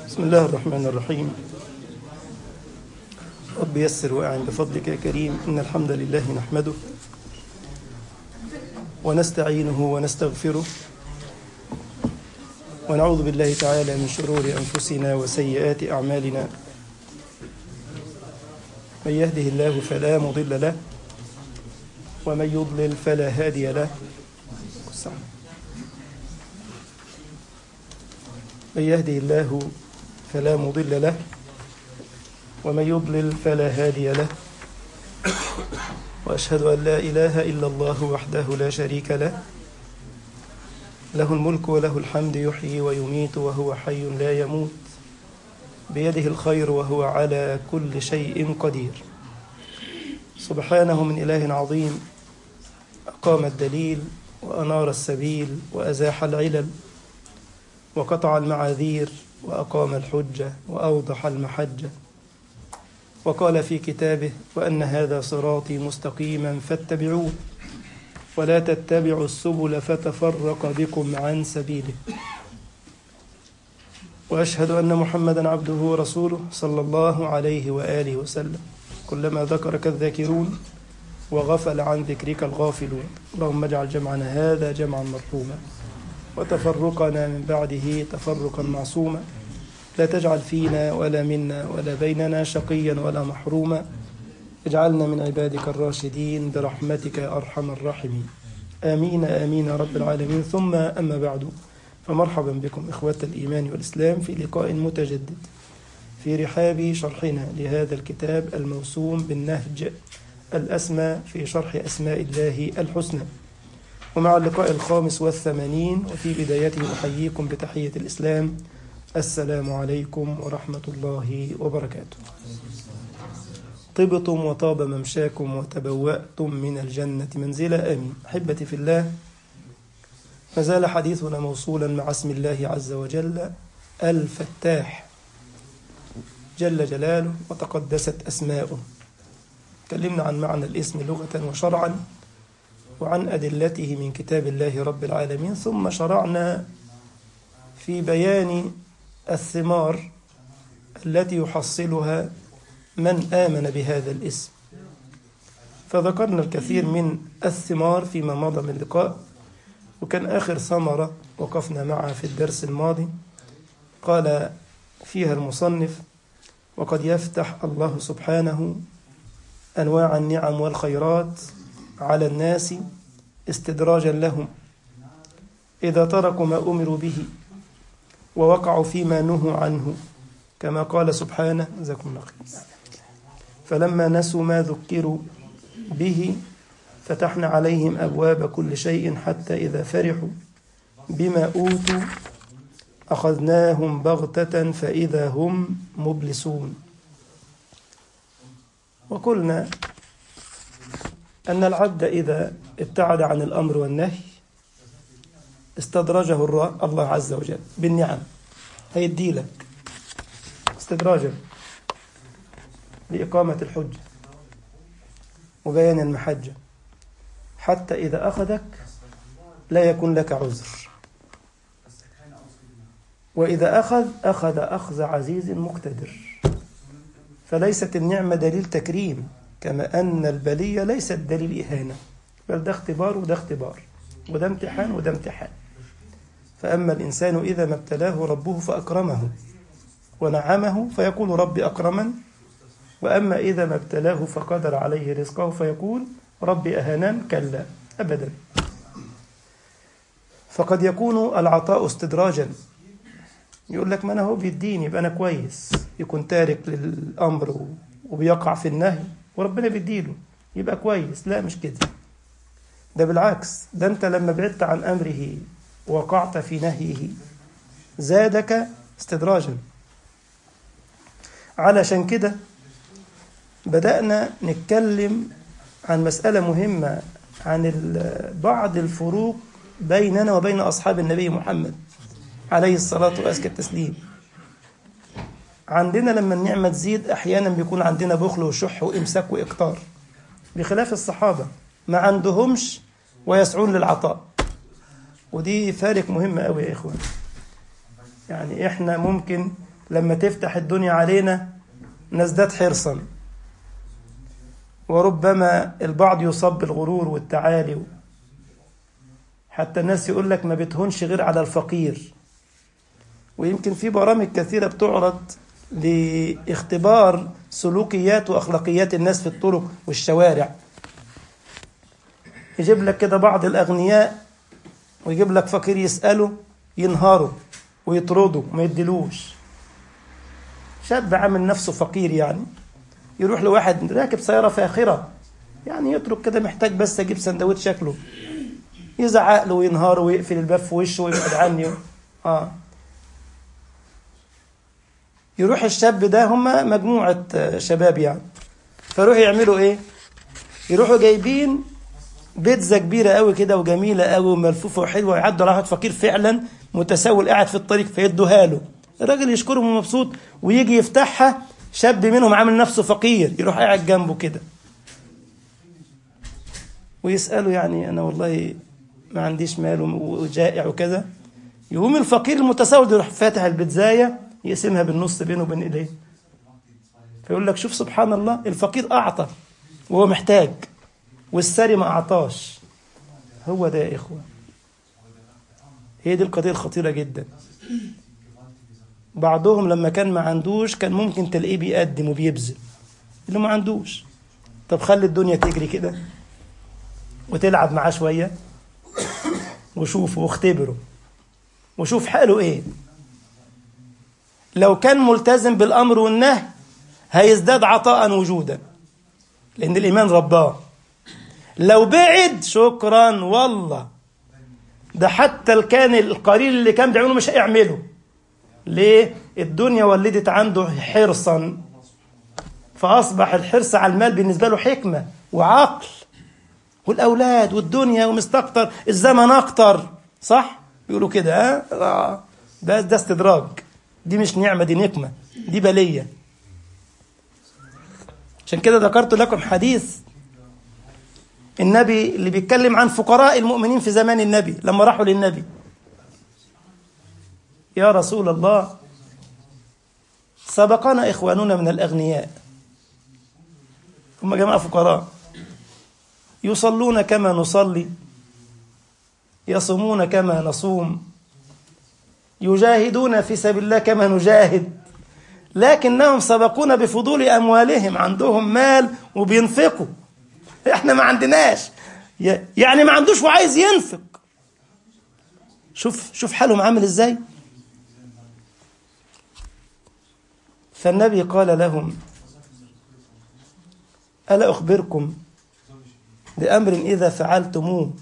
بسم الله الرحمن الرحيم رب يسر وأعن بفضلك يا كريم إن الحمد لله نحمده ونستعينه ونستغفره ونعوذ بالله تعالى من شرور أنفسنا وسيئات أعمالنا من يهده الله فلا مضل له ومن يضلل فلا هادي له من يهده الله فلا مضل له ومن يضلل فلا هادي له واشهد ان لا اله الا الله وحده لا شريك له له الملك وله الحمد يحيي ويميت وهو حي لا يموت بيده الخير وهو على كل شيء قدير سبحانه من اله عظيم اقام الدليل وانار السبيل وازاح العلل وقطع المعاذير واقام الحجه واوضح المحجه وقال في كتابه وان هذا صراطي مستقيما فاتبعوه ولا تتبعوا السبل فتفرق بكم عن سبيله واشهد ان محمدا عبده ورسوله صلى الله عليه واله وسلم كلما ذكرك الذاكرون وغفل عن ذكرك الغافلون اللهم اجعل جمعنا هذا جمعا مرحوما وتفرقنا من بعده تفرقا معصوما لا تجعل فينا ولا منا ولا بيننا شقيا ولا محروما اجعلنا من عبادك الراشدين برحمتك يا ارحم الراحمين امين امين يا رب العالمين ثم اما بعد فمرحبا بكم اخوه الايمان والاسلام في لقاء متجدد في رحاب شرحنا لهذا الكتاب الموسوم بالنهج الاسمى في شرح اسماء الله الحسنى ومع اللقاء الخامس والثمانين وفي بدايته أحييكم بتحية الإسلام السلام عليكم ورحمة الله وبركاته طبتم وطاب ممشاكم وتبوأتم من الجنة منزلا آمين أحبتي في الله ما زال حديثنا موصولا مع اسم الله عز وجل الفتاح جل جلاله وتقدست أسماؤه تكلمنا عن معنى الاسم لغة وشرعا وعن أدلته من كتاب الله رب العالمين ثم شرعنا في بيان الثمار التي يحصلها من آمن بهذا الاسم فذكرنا الكثير من الثمار فيما مضى من لقاء وكان آخر ثمرة وقفنا معها في الدرس الماضي قال فيها المصنف وقد يفتح الله سبحانه أنواع النعم والخيرات على الناس استدراجا لهم إذا تركوا ما أمروا به ووقعوا فيما نهوا عنه كما قال سبحانه جزاكم الله خير فلما نسوا ما ذكروا به فتحنا عليهم أبواب كل شيء حتى إذا فرحوا بما أوتوا أخذناهم بغتة فإذا هم مبلسون وقلنا أن العبد إذا ابتعد عن الأمر والنهي استدرجه الله عز وجل بالنعم هيدي لك استدراجا لإقامة الحجة وبيان المحجة حتى إذا أخذك لا يكون لك عذر وإذا أخذ أخذ أخذ عزيز مقتدر فليست النعمة دليل تكريم كما أن البلية ليست دليل إهانة بل ده اختبار وده اختبار وده امتحان وده امتحان فأما الإنسان إذا ما ابتلاه ربه فأكرمه ونعمه فيقول ربي أكرمن وأما إذا ما ابتلاه فقدر عليه رزقه فيقول ربي أهانن كلا أبدا فقد يكون العطاء استدراجا يقول لك ما أنا هو بيديني يبقى أنا كويس يكون تارك للأمر وبيقع في النهي وربنا بيديله يبقى كويس لا مش كده ده بالعكس ده انت لما بعدت عن امره وقعت في نهيه زادك استدراجا علشان كده بدأنا نتكلم عن مسألة مهمة عن بعض الفروق بيننا وبين أصحاب النبي محمد عليه الصلاة وأزكى التسليم عندنا لما النعمة تزيد أحيانا بيكون عندنا بخل وشح وإمساك وإقتار بخلاف الصحابة ما عندهمش ويسعون للعطاء ودي فارق مهم قوي يا إخوان يعني إحنا ممكن لما تفتح الدنيا علينا نزداد حرصا وربما البعض يصاب بالغرور والتعالي حتى الناس يقول لك ما بتهونش غير على الفقير ويمكن في برامج كثيرة بتعرض لاختبار سلوكيات وأخلاقيات الناس في الطرق والشوارع يجيب لك كده بعض الأغنياء ويجيب لك فقير يسأله ينهاره ويطرده ما يديلوش شاب عامل نفسه فقير يعني يروح لواحد راكب سيارة فاخرة يعني يترك كده محتاج بس أجيب سندوتش شكله يزعق له وينهاره ويقفل الباب في وشه ويبعد عني اه يروح الشاب ده هم مجموعة شباب يعني فيروحوا يعملوا ايه يروحوا جايبين بيتزا كبيرة قوي كده وجميلة قوي وملفوفة وحلوة يعدوا على واحد فقير فعلا متسول قاعد في الطريق فيدوها له الراجل يشكرهم ومبسوط ويجي يفتحها شاب منهم عامل نفسه فقير يروح قاعد جنبه كده ويسأله يعني أنا والله ما عنديش مال وجائع وكذا يقوم الفقير المتسول يروح فاتح البيتزاية يقسمها بالنص بينه وبين ايديه فيقول لك شوف سبحان الله الفقير أعطى وهو محتاج والساري ما أعطاش هو ده يا إخوة هي دي القضية الخطيرة جدا بعضهم لما كان ما عندوش كان ممكن تلاقيه بيقدم وبيبذل اللي ما عندوش طب خلي الدنيا تجري كده وتلعب معاه شوية وشوفه واختبره وشوف حاله ايه لو كان ملتزم بالأمر والنهي هيزداد عطاء وجودا لأن الإيمان رباه لو بعد شكرا والله ده حتى كان القليل اللي كان بيعمله مش هيعمله ليه الدنيا ولدت عنده حرصا فأصبح الحرص على المال بالنسبة له حكمة وعقل والأولاد والدنيا ومستكتر الزمن أكتر صح بيقولوا كده ها ده ده استدراج دي مش نعمة دي نقمة دي بلية عشان كده ذكرت لكم حديث النبي اللي بيتكلم عن فقراء المؤمنين في زمان النبي لما راحوا للنبي يا رسول الله سبقنا إخواننا من الأغنياء هم جماعة فقراء يصلون كما نصلي يصومون كما نصوم يجاهدون في سبيل الله كما نجاهد لكنهم سبقونا بفضول أموالهم عندهم مال وبينفقوا احنا ما عندناش يعني ما عندوش وعايز ينفق شوف شوف حالهم عامل ازاي فالنبي قال لهم ألا أخبركم بأمر إذا فعلتموه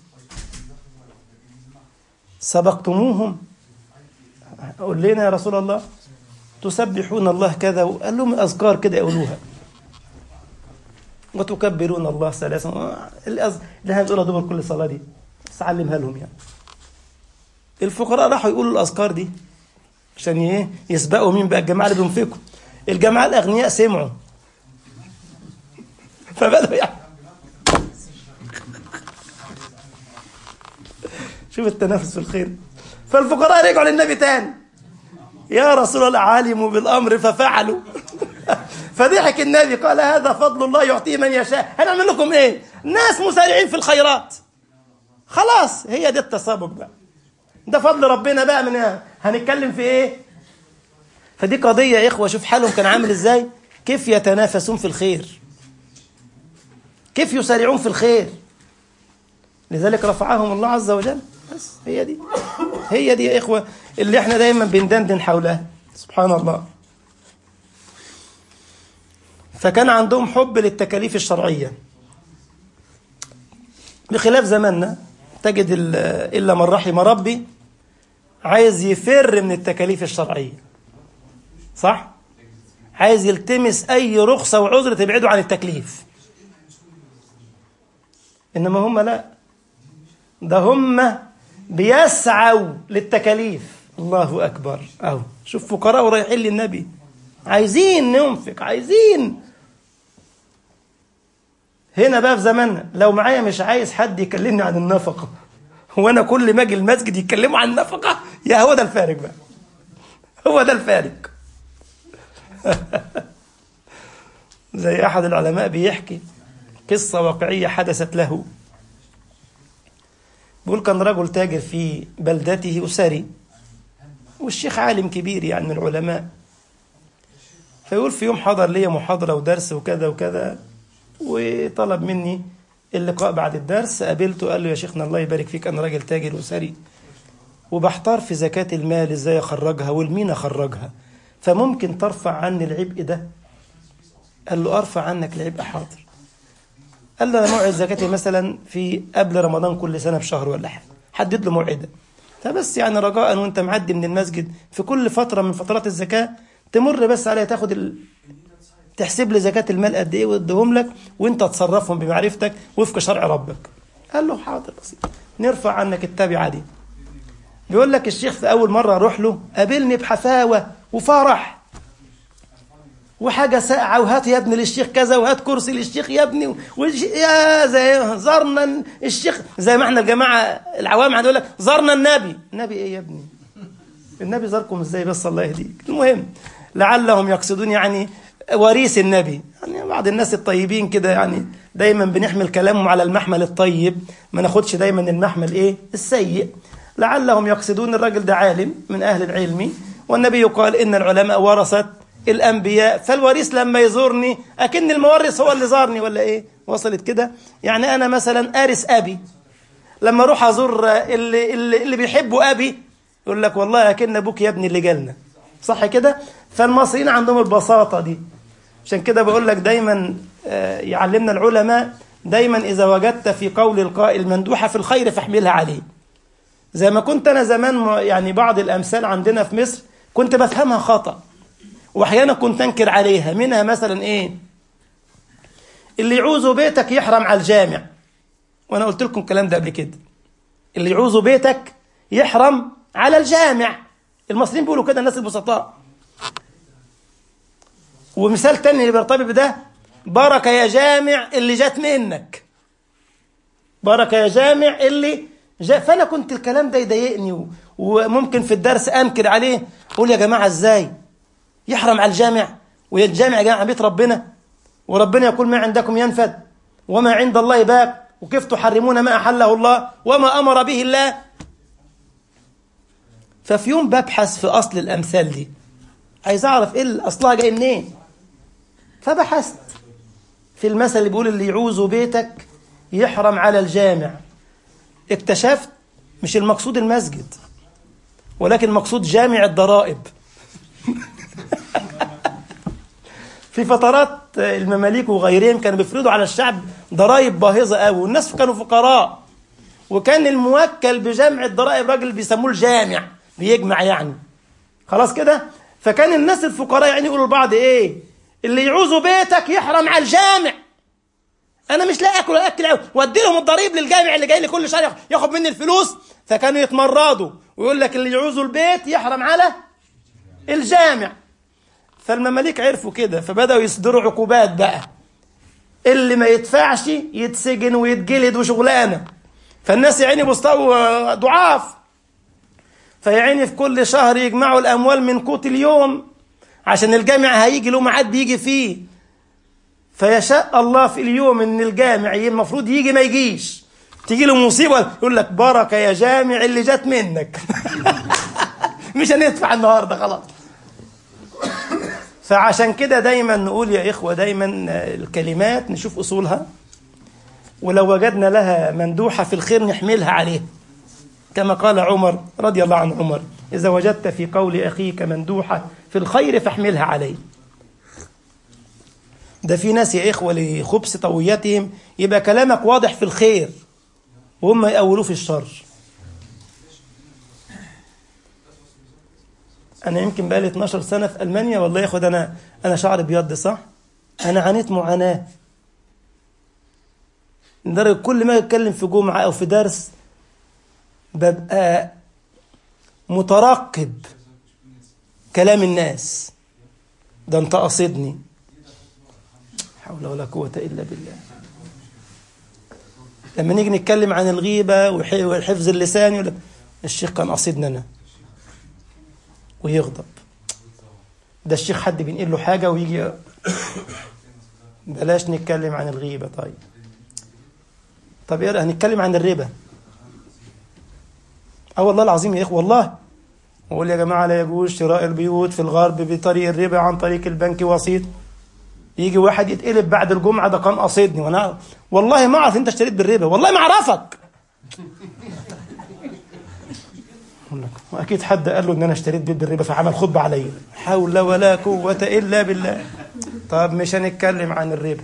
سبقتموهم قول لنا يا رسول الله تسبحون الله كذا وقال لهم أذكار كده يقولوها وتكبرون الله ثلاثا الأز... اللي هنقولها دول كل صلاة دي بس علمها لهم يعني الفقراء راحوا يقولوا الأذكار دي عشان ايه يسبقوا مين بقى الجماعة اللي بينفقوا الجماعة الأغنياء سمعوا فبدأوا يعني شوف التنافس في الخير فالفقراء رجعوا للنبي تاني يا رسول الله علموا بالأمر ففعلوا فضحك النبي قال هذا فضل الله يعطيه من يشاء هنعمل لكم ايه ناس مسارعين في الخيرات خلاص هي دي التسابق بقى ده فضل ربنا بقى من هنتكلم في ايه فدي قضية يا إخوة شوف حالهم كان عامل إزاي كيف يتنافسون في الخير كيف يسارعون في الخير لذلك رفعهم الله عز وجل بس هي دي هي دي يا إخوة اللي احنا دايما بندندن حولها سبحان الله فكان عندهم حب للتكاليف الشرعية بخلاف زماننا تجد إلا من رحم ربي عايز يفر من التكاليف الشرعية صح؟ عايز يلتمس أي رخصة وعذر تبعده عن التكليف إنما هم لا ده هم بيسعوا للتكاليف الله أكبر أهو شوف فقراء ورايحين للنبي عايزين ننفق عايزين هنا بقى في زماننا لو معايا مش عايز حد يكلمني عن النفقة هو أنا كل ما أجي المسجد يتكلموا عن النفقة يا هو ده الفارق بقى هو ده الفارق زي أحد العلماء بيحكي قصة واقعية حدثت له بيقول كان رجل تاجر في بلدته أسري والشيخ عالم كبير يعني من العلماء فيقول في يوم حضر لي محاضرة ودرس وكذا وكذا وطلب مني اللقاء بعد الدرس قابلته قال له يا شيخنا الله يبارك فيك أنا راجل تاجر أسري وبحتار في زكاة المال ازاي اخرجها والمين اخرجها فممكن ترفع عني العبء ده قال له ارفع عنك العبء حاضر قال له انا موعد زكاتي مثلا في قبل رمضان كل سنه بشهر ولا حاجه حدد له موعده فبس يعني رجاء وانت معدي من المسجد في كل فتره من فترات الزكاه تمر بس عليها تاخد ال... تحسب لي زكاه المال قد ايه واديهم لك وانت تصرفهم بمعرفتك وفق شرع ربك قال له حاضر بسيط نرفع عنك التابعه دي بيقول لك الشيخ في أول مرة أروح له قابلني بحفاوة وفرح وحاجة ساقعة وهات يا ابني للشيخ كذا وهات كرسي للشيخ يا ابني والش... يا زي زرنا الشيخ زي ما احنا الجماعة العوام هنقول لك زرنا النبي النبي ايه يا ابني النبي زاركم ازاي بس الله يهديك المهم لعلهم يقصدون يعني وريث النبي يعني بعض الناس الطيبين كده يعني دايما بنحمل كلامهم على المحمل الطيب ما ناخدش دايما المحمل ايه السيء لعلهم يقصدون الرجل ده عالم من أهل العلم والنبي قال إن العلماء ورثت الأنبياء فالوريث لما يزورني أكن المورث هو اللي زارني ولا إيه وصلت كده يعني أنا مثلا أرث أبي لما أروح أزور اللي, اللي, اللي بيحبوا أبي يقول لك والله أكن أبوك يا ابني اللي جالنا صح كده فالمصريين عندهم البساطة دي عشان كده بقول لك دايما يعلمنا العلماء دايما إذا وجدت في قول القائل مندوحة في الخير فاحملها عليه زي ما كنت أنا زمان يعني بعض الأمثال عندنا في مصر كنت بفهمها خطأ وأحيانا كنت أنكر عليها منها مثلا إيه اللي يعوزوا بيتك يحرم على الجامع وأنا قلت لكم الكلام ده قبل كده اللي يعوزوا بيتك يحرم على الجامع المصريين بيقولوا كده الناس البسطاء ومثال تاني اللي بيرتبط بده بركة يا جامع اللي جات منك بركة يا جامع اللي جاء فانا كنت الكلام ده يضايقني وممكن في الدرس انكر عليه اقول يا جماعه ازاي يحرم على الجامع والجامع يا جماعه بيت ربنا وربنا يقول ما عندكم ينفد وما عند الله باق وكيف تحرمون ما احله الله وما امر به الله ففي يوم ببحث في اصل الامثال دي عايز اعرف ايه اصلها جاي منين فبحثت في المثل اللي بيقول اللي يعوز بيتك يحرم على الجامع اكتشفت مش المقصود المسجد ولكن مقصود جامع الضرائب في فترات المماليك وغيرهم كانوا بيفرضوا على الشعب ضرائب باهظه قوي والناس كانوا فقراء وكان الموكل بجمع الضرائب راجل بيسموه الجامع بيجمع يعني خلاص كده فكان الناس الفقراء يعني يقولوا لبعض ايه اللي يعوزوا بيتك يحرم على الجامع انا مش لا اكل ولا اكل وادي لهم الضريب للجامع اللي جاي لي كل شهر ياخد مني الفلوس فكانوا يتمرضوا ويقول لك اللي يعوزوا البيت يحرم على الجامع فالمماليك عرفوا كده فبداوا يصدروا عقوبات بقى اللي ما يدفعش يتسجن ويتجلد وشغلانه فالناس يا عيني بيستووا ضعاف فيا عيني في كل شهر يجمعوا الاموال من قوت اليوم عشان الجامع هيجي له ميعاد بيجي فيه فيشاء الله في اليوم ان الجامع المفروض يجي ما يجيش تيجي له مصيبه يقول لك بركه يا جامع اللي جت منك مش هندفع النهارده خلاص فعشان كده دايما نقول يا إخوة دايما الكلمات نشوف أصولها ولو وجدنا لها مندوحة في الخير نحملها عليه كما قال عمر رضي الله عن عمر إذا وجدت في قول أخيك مندوحة في الخير فاحملها عليه ده في ناس يا إخوة لخبث طويتهم يبقى كلامك واضح في الخير وهم يأولوه في الشر انا يمكن بقالي 12 سنه في المانيا والله ياخد انا انا شعري ابيض صح انا عانيت معاناه لدرجه كل ما اتكلم في جمعه او في درس ببقى مترقب كلام الناس ده انت قصدني حول ولا قوه الا بالله لما نيجي نتكلم عن الغيبه وحفظ اللسان يقول لك الشيخ كان قصدنا انا ويغضب ده الشيخ حد بينقل له حاجة ويجي بلاش نتكلم عن الغيبة طيب طب ايه هنتكلم عن الربا اه والله العظيم يا اخوة والله وقول يا جماعة لا يجوز شراء البيوت في الغرب بطريق الربا عن طريق البنك وسيط يجي واحد يتقلب بعد الجمعة ده كان قاصدني وانا والله ما اعرف انت اشتريت بالربا والله ما اعرفك واكيد حد قال له ان انا اشتريت بيت بالربا فعمل خطبه عليا حول ولا قوه الا بالله طب مش هنتكلم عن الربا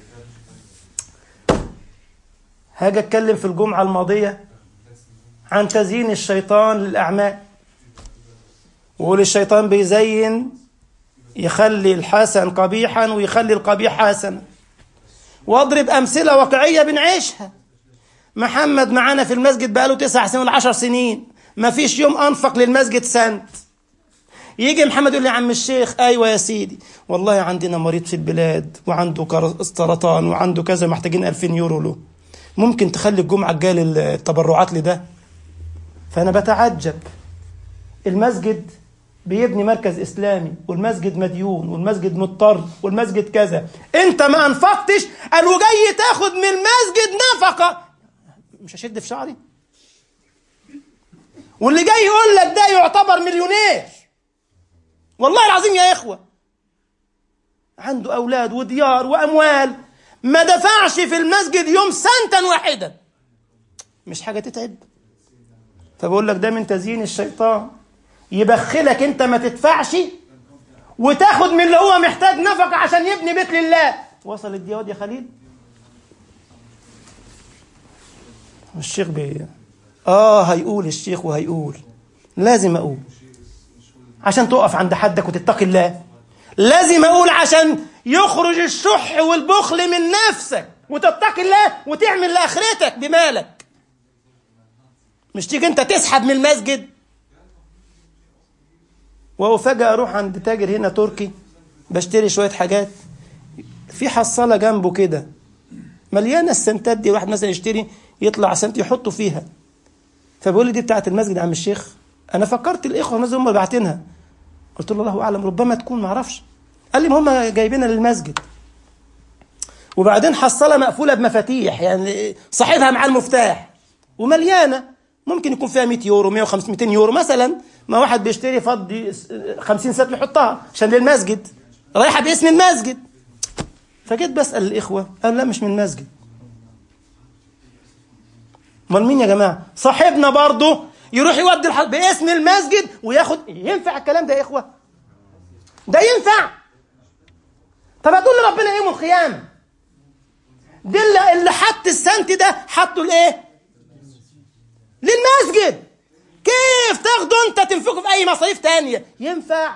هاجي اتكلم في الجمعه الماضيه عن تزيين الشيطان للاعمال ويقول الشيطان بيزين يخلي الحسن قبيحا ويخلي القبيح حسنا واضرب امثله واقعيه بنعيشها محمد معانا في المسجد بقاله تسع سنين ولا عشر سنين ما فيش يوم انفق للمسجد سنت يجي محمد يقول لي يا عم الشيخ ايوه يا سيدي والله عندنا مريض في البلاد وعنده سرطان وعنده كذا محتاجين 2000 يورو له ممكن تخلي الجمعه الجايه التبرعات لده فانا بتعجب المسجد بيبني مركز اسلامي والمسجد مديون والمسجد مضطر والمسجد كذا انت ما انفقتش قالوا جاي تاخد من المسجد نفقه مش هشد في شعري واللي جاي يقول لك ده يعتبر مليونير والله العظيم يا اخوه عنده اولاد وديار واموال ما دفعش في المسجد يوم سنتا واحدا مش حاجه تتعب فبقول لك ده من تزيين الشيطان يبخلك انت ما تدفعش وتاخد من اللي هو محتاج نفقه عشان يبني بيت لله وصل الديواد يا خليل الشيخ بي اه هيقول الشيخ وهيقول لازم اقول عشان تقف عند حدك وتتقي الله لازم اقول عشان يخرج الشح والبخل من نفسك وتتقي الله وتعمل لاخرتك بمالك مش تيجي انت تسحب من المسجد وفجأة اروح عند تاجر هنا تركي بشتري شوية حاجات في حصالة جنبه كده مليانة السنتات دي واحد مثلا يشتري يطلع سنت يحطه فيها فبيقول لي دي بتاعت المسجد يا عم الشيخ انا فكرت الاخوه المسجد هم اللي باعتينها قلت له الله اعلم ربما تكون ما اعرفش قال لي ما هم جايبينها للمسجد وبعدين حصاله مقفوله بمفاتيح يعني صاحبها معاه المفتاح ومليانه ممكن يكون فيها 100 يورو 150 200 يورو مثلا ما واحد بيشتري فضي 50 سنت يحطها عشان للمسجد رايحه باسم المسجد فجيت بسال الاخوه قال لا مش من المسجد امال مين يا جماعه صاحبنا برضه يروح يودي الحل باسم المسجد وياخد ينفع الكلام ده يا اخوه ده ينفع طب هتقول لي ربنا يوم القيامه دي اللي, اللي حط السنت ده حطه لايه للمسجد كيف تاخده انت تنفقه في اي مصاريف تانية ينفع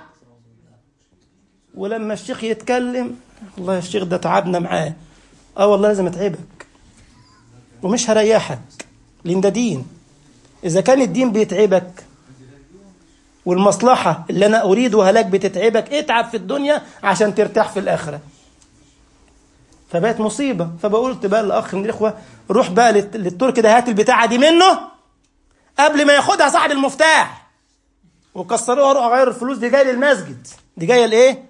ولما الشيخ يتكلم والله الشيخ ده تعبنا معاه اه والله لازم اتعبك ومش هريحك لان ده دين اذا كان الدين بيتعبك والمصلحة اللي أنا أريدها لك بتتعبك اتعب في الدنيا عشان ترتاح في الآخرة فبقت مصيبة فبقولت بقى للأخ من الإخوة روح بقى للترك ده هات البتاعة دي منه قبل ما ياخدها صاحب المفتاح وكسروها واروح اغير الفلوس دي جايه للمسجد دي جايه لايه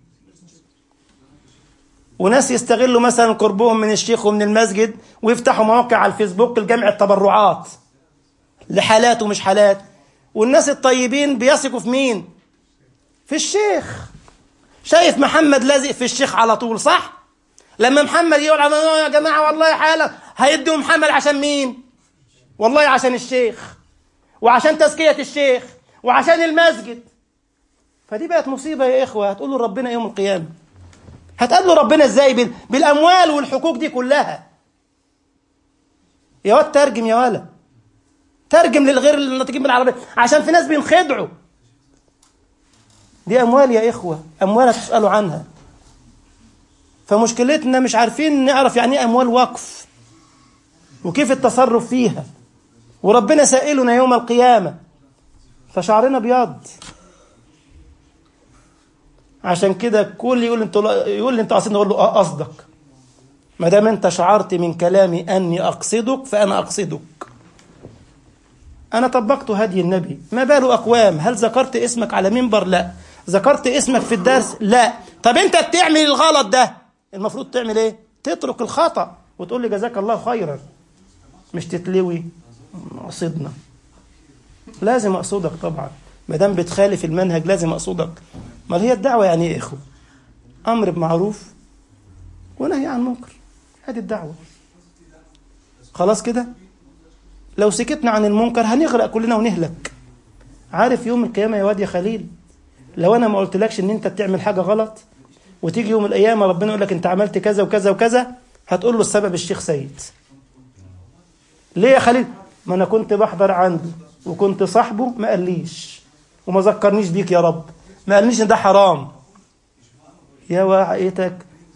وناس يستغلوا مثلا قربهم من الشيخ ومن المسجد ويفتحوا مواقع على الفيسبوك لجمع التبرعات لحالات ومش حالات والناس الطيبين بيثقوا في مين في الشيخ شايف محمد لازق في الشيخ على طول صح لما محمد يقول يا جماعه والله حاله هيدوا محمد عشان مين والله عشان الشيخ وعشان تزكية الشيخ وعشان المسجد فدي بقت مصيبة يا إخوة هتقولوا ربنا يوم القيامة هتقابلوا ربنا ازاي بالأموال والحقوق دي كلها يا واد ترجم يا ولا ترجم للغير الناطقين بالعربية عشان في ناس بينخدعوا دي أموال يا إخوة أموال تسألوا عنها فمشكلتنا مش عارفين نعرف يعني ايه أموال وقف وكيف التصرف فيها وربنا سائلنا يوم القيامة فشعرنا بيض عشان كده كل يقول انت يقول لي انت قصدني اقول له اه قصدك ما دام انت شعرت من كلامي اني اقصدك فانا اقصدك انا طبقت هدي النبي ما بال اقوام هل ذكرت اسمك على منبر لا ذكرت اسمك في الدرس لا طب انت بتعمل الغلط ده المفروض تعمل ايه تترك الخطأ وتقول لي جزاك الله خيرا مش تتلوي اقصدنا لازم اقصدك طبعا ما دام بتخالف المنهج لازم اقصدك ما هي الدعوه يعني ايه يا اخوه امر بمعروف ونهي عن منكر هذه الدعوه خلاص كده لو سكتنا عن المنكر هنغرق كلنا ونهلك عارف يوم القيامه يا واد يا خليل لو انا ما قلتلكش ان انت بتعمل حاجه غلط وتيجي يوم القيامه ربنا يقول لك انت عملت كذا وكذا وكذا هتقول له السبب الشيخ سيد ليه يا خليل ما انا كنت بحضر عنده وكنت صاحبه ما قاليش وما ذكرنيش بيك يا رب ما قالنيش ان ده حرام يا وعيتك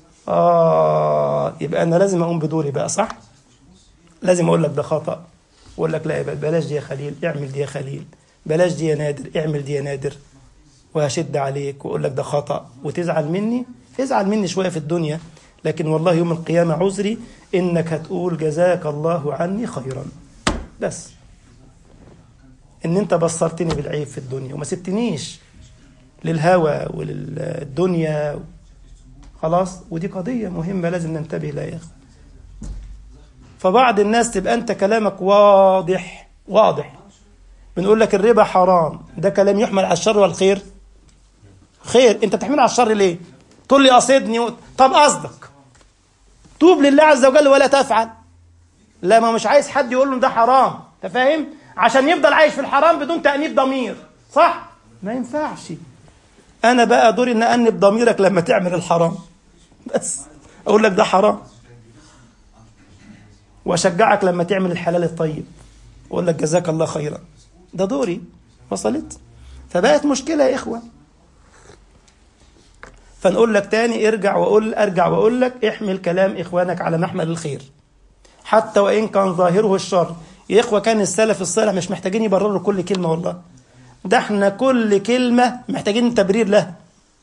اه يبقى انا لازم اقوم بدوري بقى صح لازم اقول لك ده خطا واقول لك لا يبقى بلاش دي يا خليل اعمل دي يا خليل بلاش دي يا نادر اعمل دي يا نادر وهشد عليك واقول لك ده خطا وتزعل مني ازعل مني شويه في الدنيا لكن والله يوم القيامه عذري انك هتقول جزاك الله عني خيرا بس ان انت بصرتني بالعيب في الدنيا وما سبتنيش للهوى وللدنيا خلاص ودي قضية مهمة لازم ننتبه لها يا أخي فبعض الناس تبقى أنت كلامك واضح واضح بنقول لك الربا حرام ده كلام يحمل على الشر والخير خير أنت تحمله على الشر ليه تقول لي قصدني و... طب قصدك توب لله عز وجل ولا تفعل لا ما مش عايز حد يقول له ده حرام انت فاهم عشان يفضل عايش في الحرام بدون تأنيب ضمير صح ما ينفعش انا بقى دوري ان انب ضميرك لما تعمل الحرام بس اقول لك ده حرام واشجعك لما تعمل الحلال الطيب اقول لك جزاك الله خيرا ده دوري وصلت فبقت مشكله يا اخوه فنقول لك تاني ارجع واقول ارجع واقول لك احمل كلام اخوانك على محمل الخير حتى وان كان ظاهره الشر يا اخوه كان السلف الصالح مش محتاجين يبرروا كل كلمه والله ده احنا كل كلمة محتاجين تبرير لها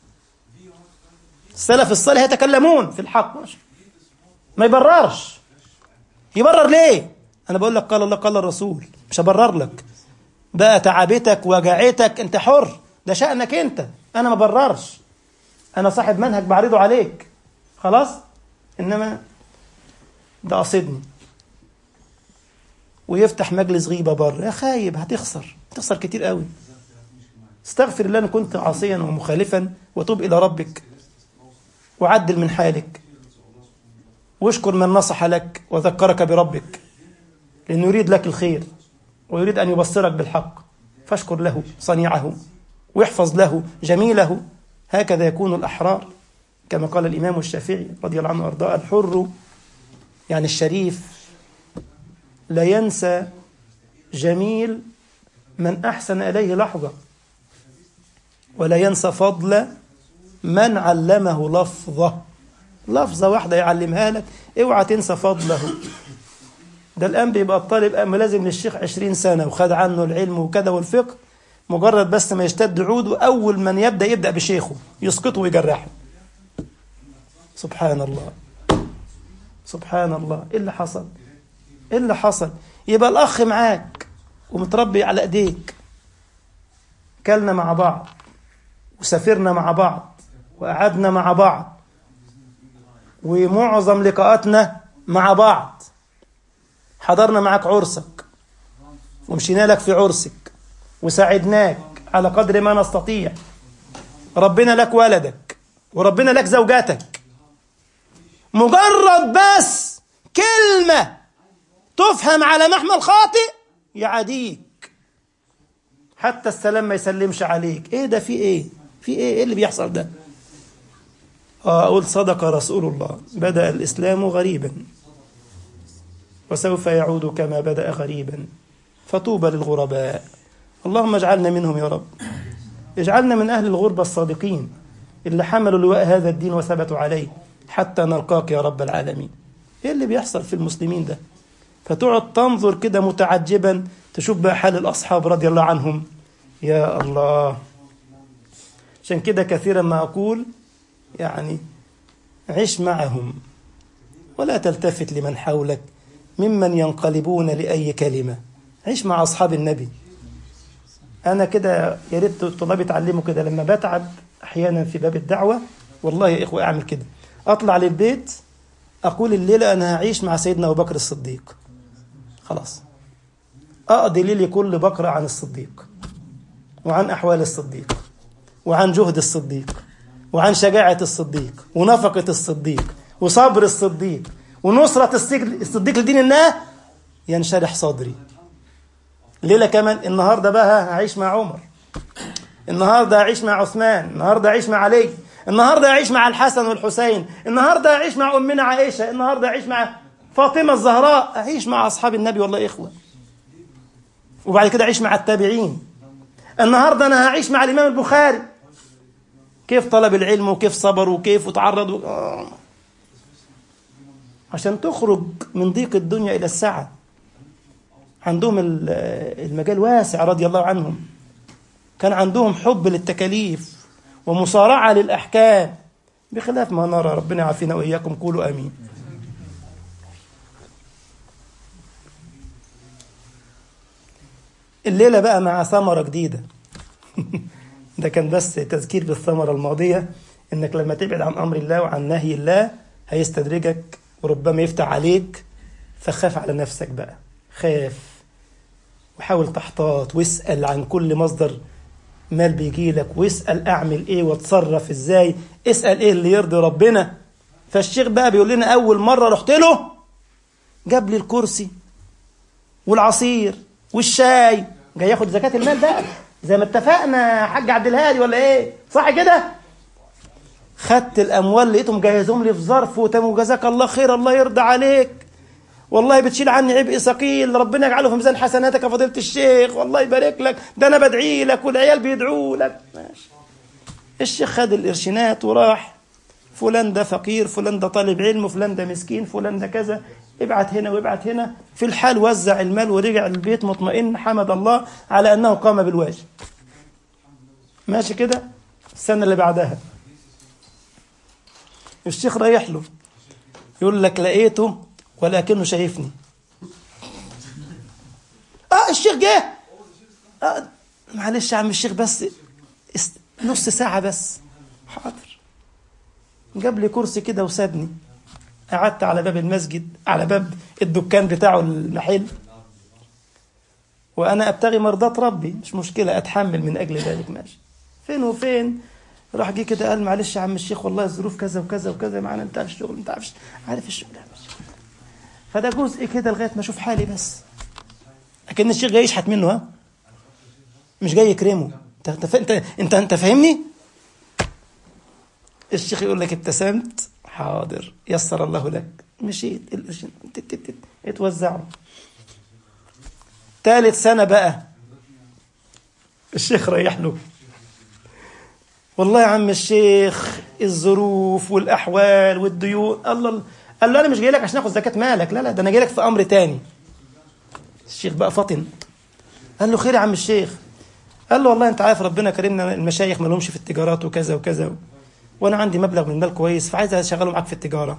السلف الصالح يتكلمون في الحق ما يبررش يبرر ليه انا بقول لك قال الله قال الرسول مش هبرر لك بقى تعبتك وجعتك انت حر ده شأنك انت انا ما بررش انا صاحب منهج بعرضه عليك خلاص انما ده قصدني ويفتح مجلس غيبة بره يا خايب هتخسر هتخسر كتير قوي استغفر الله ان كنت عاصيا ومخالفا وتوب الى ربك وعدل من حالك واشكر من نصح لك وذكرك بربك لانه يريد لك الخير ويريد ان يبصرك بالحق فاشكر له صنيعه واحفظ له جميله هكذا يكون الاحرار كما قال الامام الشافعي رضي الله عنه وارضاه الحر يعني الشريف لا ينسى جميل من احسن اليه لحظه ولا ينسى فضل من علمه لفظة لفظة واحدة يعلمها لك اوعى تنسى فضله ده الآن بيبقى الطالب ملازم للشيخ عشرين سنة وخد عنه العلم وكذا والفقه مجرد بس ما يشتد عوده أول من يبدأ يبدأ بشيخه يسقطه ويجرحه سبحان الله سبحان الله إيه اللي حصل إيه اللي حصل يبقى الأخ معاك ومتربي على إيديك كلنا مع بعض وسافرنا مع بعض وقعدنا مع بعض ومعظم لقاءاتنا مع بعض حضرنا معك عرسك ومشينا لك في عرسك وساعدناك على قدر ما نستطيع ربنا لك ولدك وربنا لك زوجاتك مجرد بس كلمة تفهم على محمل خاطئ يعاديك حتى السلام ما يسلمش عليك ايه ده في ايه في ايه ايه اللي بيحصل ده آه اقول صدق رسول الله بدا الاسلام غريبا وسوف يعود كما بدا غريبا فطوبى للغرباء اللهم اجعلنا منهم يا رب اجعلنا من اهل الغربه الصادقين اللي حملوا لواء هذا الدين وثبتوا عليه حتى نلقاك يا رب العالمين ايه اللي بيحصل في المسلمين ده فتقعد تنظر كده متعجبا تشوف بقى حال الاصحاب رضي الله عنهم يا الله عشان كده كثيرا ما أقول يعني عش معهم ولا تلتفت لمن حولك ممن ينقلبون لأي كلمة عش مع أصحاب النبي أنا كده يا ريت الطلاب يتعلموا كده لما بتعب أحيانا في باب الدعوة والله يا إخوة أعمل كده أطلع للبيت أقول الليلة أنا هعيش مع سيدنا أبو بكر الصديق خلاص أقضي ليلي كل بكرة عن الصديق وعن أحوال الصديق وعن جهد الصديق وعن شجاعة الصديق ونفقة الصديق وصبر الصديق ونصرة الصديق لدين الله ينشرح صدري ليلة كمان النهاردة بقى هعيش مع عمر النهاردة هعيش مع عثمان النهاردة هعيش مع علي النهاردة هعيش مع الحسن والحسين النهاردة هعيش مع أمنا عائشة النهاردة هعيش مع فاطمة الزهراء أعيش مع أصحاب النبي والله إخوة وبعد كده أعيش مع التابعين النهاردة أنا هعيش مع الإمام البخاري كيف طلب العلم وكيف صبر وكيف وتعرض و... آه. عشان تخرج من ضيق الدنيا إلى السعة عندهم المجال واسع رضي الله عنهم كان عندهم حب للتكاليف ومصارعة للأحكام بخلاف ما نرى ربنا يعافينا وإياكم قولوا أمين الليلة بقى مع ثمرة جديدة ده كان بس تذكير بالثمرة الماضية إنك لما تبعد عن أمر الله وعن نهي الله هيستدرجك وربما يفتح عليك فخاف على نفسك بقى خاف وحاول تحتاط واسأل عن كل مصدر مال بيجي لك واسأل أعمل إيه واتصرف إزاي اسأل إيه اللي يرضي ربنا فالشيخ بقى بيقول لنا أول مرة رحت له جاب لي الكرسي والعصير والشاي جاي ياخد زكاة المال بقى زي ما اتفقنا يا حاج عبد الهادي ولا ايه صح كده خدت الاموال لقيتهم جهزهم لي في ظرف وتم جزاك الله خير الله يرضى عليك والله بتشيل عني عبء ثقيل ربنا يجعله في ميزان حسناتك يا فضيله الشيخ والله يبارك لك ده انا بدعي لك والعيال بيدعوا لك ماشي الشيخ خد القرشينات وراح فلان ده فقير فلان ده طالب علم فلان ده مسكين فلان ده كذا ابعت هنا وابعت هنا في الحال وزع المال ورجع البيت مطمئن حمد الله على انه قام بالواجب ماشي كده السنه اللي بعدها الشيخ رايح له يقول لك لقيته ولكنه شايفني اه الشيخ جه آه معلش يا عم الشيخ بس است... نص ساعة بس حاضر جاب لي كرسي كده وسابني قعدت على باب المسجد على باب الدكان بتاعه المحل وأنا أبتغي مرضاة ربي مش مشكلة أتحمل من أجل ذلك ماشي فين وفين راح جه كده قال معلش يا عم الشيخ والله الظروف كذا وكذا وكذا معانا انت عارف الشغل انت عارف عارف الشغل فده جزء كده لغايه ما اشوف حالي بس لكن الشيخ جاي يشحت منه ها مش جاي يكرمه انت انت انت انت فاهمني الشيخ يقول لك ابتسمت حاضر يسر الله لك مشيت القرشين اتوزعوا ثالث سنة بقى الشيخ ريح له والله يا عم الشيخ الظروف والأحوال والديون الله قال له أنا مش جاي لك عشان آخد زكاة مالك لا لا ده أنا جاي لك في أمر تاني الشيخ بقى فطن قال له خير يا عم الشيخ قال له والله أنت عارف ربنا كرمنا المشايخ ما لهمش في التجارات وكذا وكذا وأنا عندي مبلغ من المال كويس فعايز أشغله معاك في التجارة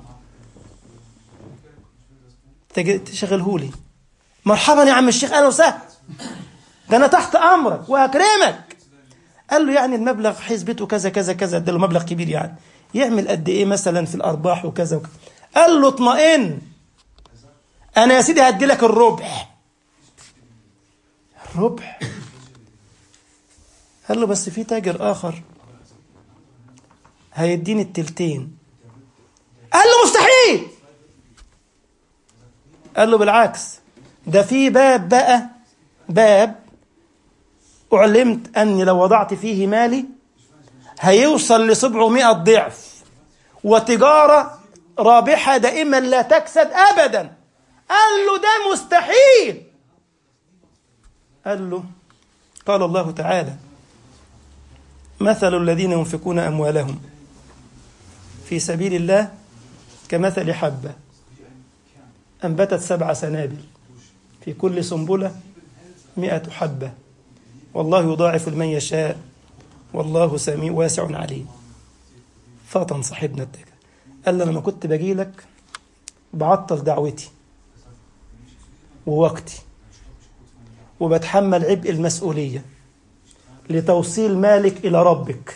تشغله لي مرحبا يا عم الشيخ أهلا وسهلا ده أنا تحت أمرك وهكرمك قال له يعني المبلغ حسبته كذا كذا كذا اداله مبلغ كبير يعني يعمل قد ايه مثلا في الارباح وكذا وكذا قال له اطمئن انا يا سيدي هدي لك الربع الربع قال له بس في تاجر اخر هيديني التلتين قال له مستحيل قال له بالعكس ده في باب بقى باب أعلمت أني لو وضعت فيه مالي هيوصل لسبعمائة ضعف وتجارة رابحة دائما لا تكسد أبدا قال له ده مستحيل قال له قال الله تعالى مثل الذين ينفقون أموالهم في سبيل الله كمثل حبة أنبتت سبع سنابل في كل سنبلة مئة حبة والله يضاعف لمن يشاء والله سميع واسع عليم فطن صاحبنا التاجر قال له لما كنت باجي لك بعطل دعوتي ووقتي وبتحمل عبء المسؤولية لتوصيل مالك إلى ربك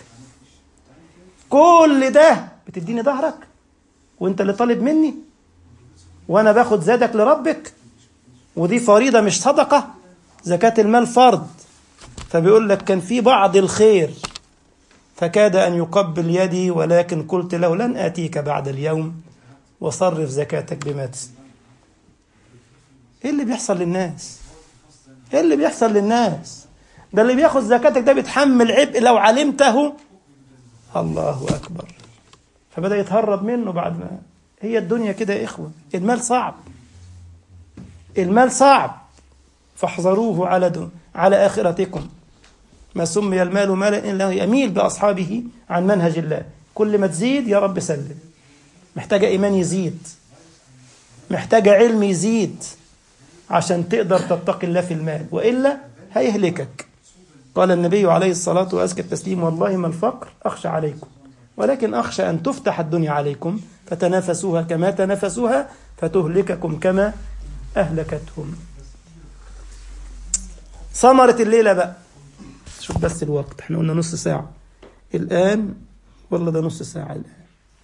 كل ده بتديني ظهرك وانت اللي طالب مني وانا باخد زادك لربك ودي فريضة مش صدقة زكاة المال فرض فبيقول لك كان في بعض الخير فكاد أن يقبل يدي ولكن قلت له لن آتيك بعد اليوم وصرف زكاتك بما تسلم ايه اللي بيحصل للناس ايه اللي بيحصل للناس ده اللي بياخد زكاتك ده بيتحمل عبء لو علمته الله أكبر فبدأ يتهرب منه بعد ما هي الدنيا كده يا إخوة المال صعب المال صعب فاحذروه على دون على آخرتكم ما سمي المال مالا إلا يميل بأصحابه عن منهج الله كل ما تزيد يا رب سلم محتاجة إيمان يزيد محتاجة علم يزيد عشان تقدر تتقي الله في المال وإلا هيهلكك قال النبي عليه الصلاة وأزكى التسليم والله ما الفقر أخشى عليكم ولكن أخشى أن تفتح الدنيا عليكم فتنافسوها كما تنافسوها فتهلككم كما أهلكتهم ثمرة الليلة بقى شوف بس الوقت احنا قلنا نص ساعة الآن والله ده نص ساعة الآن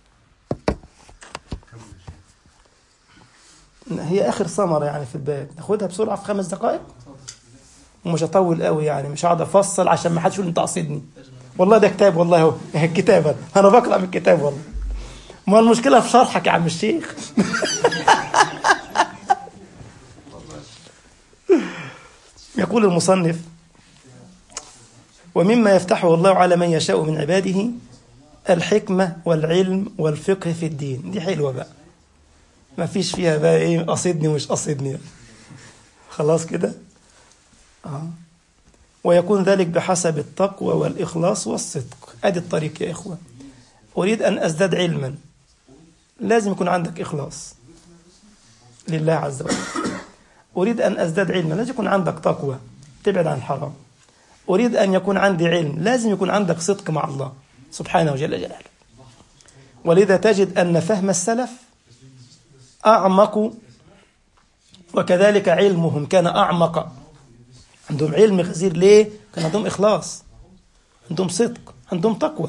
هي آخر ثمرة يعني في الباب ناخدها بسرعة في خمس دقائق ومش هطول قوي يعني مش هقعد افصل عشان ما حدش يقول انت قصدني والله ده كتاب والله اهو الكتاب انا بقرا من الكتاب والله ما المشكله في شرحك يا عم الشيخ يقول المصنف ومما يفتحه الله على من يشاء من عباده الحكمة والعلم والفقه في الدين دي حلوة بقى ما فيش فيها بقى ايه قصدني ومش قصدني خلاص كده آه. ويكون ذلك بحسب التقوى والإخلاص والصدق أدي الطريق يا إخوة أريد أن أزداد علما لازم يكون عندك إخلاص لله عز وجل أريد أن أزداد علما لازم يكون عندك تقوى تبعد عن الحرام أريد أن يكون عندي علم لازم يكون عندك صدق مع الله سبحانه وجل جلاله ولذا تجد أن فهم السلف أعمق وكذلك علمهم كان أعمق عندهم علم غزير ليه؟ كان عندهم إخلاص عندهم صدق عندهم تقوى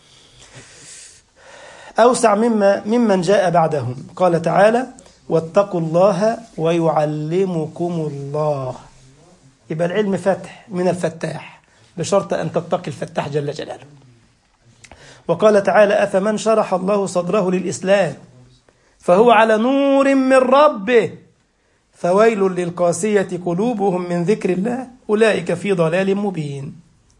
أوسع مما ممن جاء بعدهم قال تعالى واتقوا الله ويعلمكم الله يبقى العلم فتح من الفتاح بشرط أن تتقي الفتاح جل جلاله وقال تعالى أفمن شرح الله صدره للإسلام فهو على نور من ربه فويل للقاسية قلوبهم من ذكر الله أولئك في ضلال مبين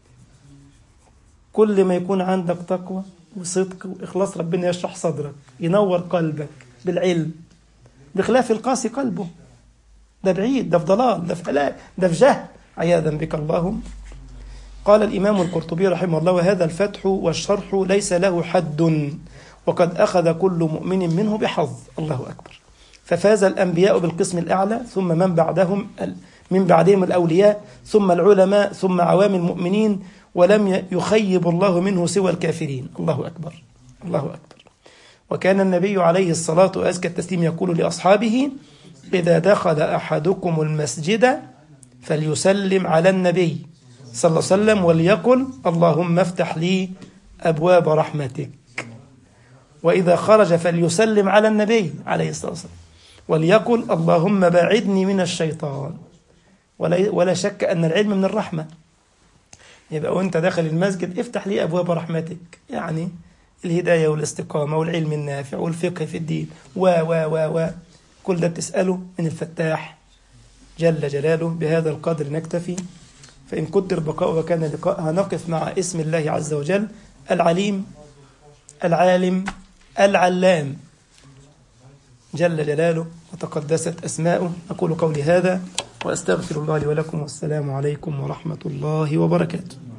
كل ما يكون عندك تقوى وصدق وإخلاص ربنا يشرح صدرك ينور قلبك بالعلم بخلاف القاسي قلبه ده بعيد ده في ضلال ده في هلاك ده في جهل عياذا بك اللهم قال الإمام القرطبي رحمه الله وهذا الفتح والشرح ليس له حد وقد أخذ كل مؤمن منه بحظ الله أكبر ففاز الأنبياء بالقسم الأعلى ثم من بعدهم من بعدهم الأولياء ثم العلماء ثم عوام المؤمنين ولم يخيب الله منه سوى الكافرين الله أكبر الله أكبر وكان النبي عليه الصلاة وأزكى التسليم يقول لأصحابه إذا دخل أحدكم المسجد فليسلم على النبي صلى الله عليه وسلم وليقل اللهم افتح لي أبواب رحمتك وإذا خرج فليسلم على النبي عليه الصلاة والسلام وليقل اللهم باعدني من الشيطان ولا, ولا شك أن العلم من الرحمة يبقى وانت داخل المسجد افتح لي أبواب رحمتك يعني الهداية والاستقامة والعلم النافع والفقه في الدين و و و و كل ده بتسأله من الفتاح جل جلاله بهذا القدر نكتفي فإن قدر بقاء وكان لقاء هنقف مع اسم الله عز وجل العليم العالم العلام جل جلاله وتقدست أسماؤه أقول قولي هذا وأستغفر الله لي ولكم والسلام عليكم ورحمة الله وبركاته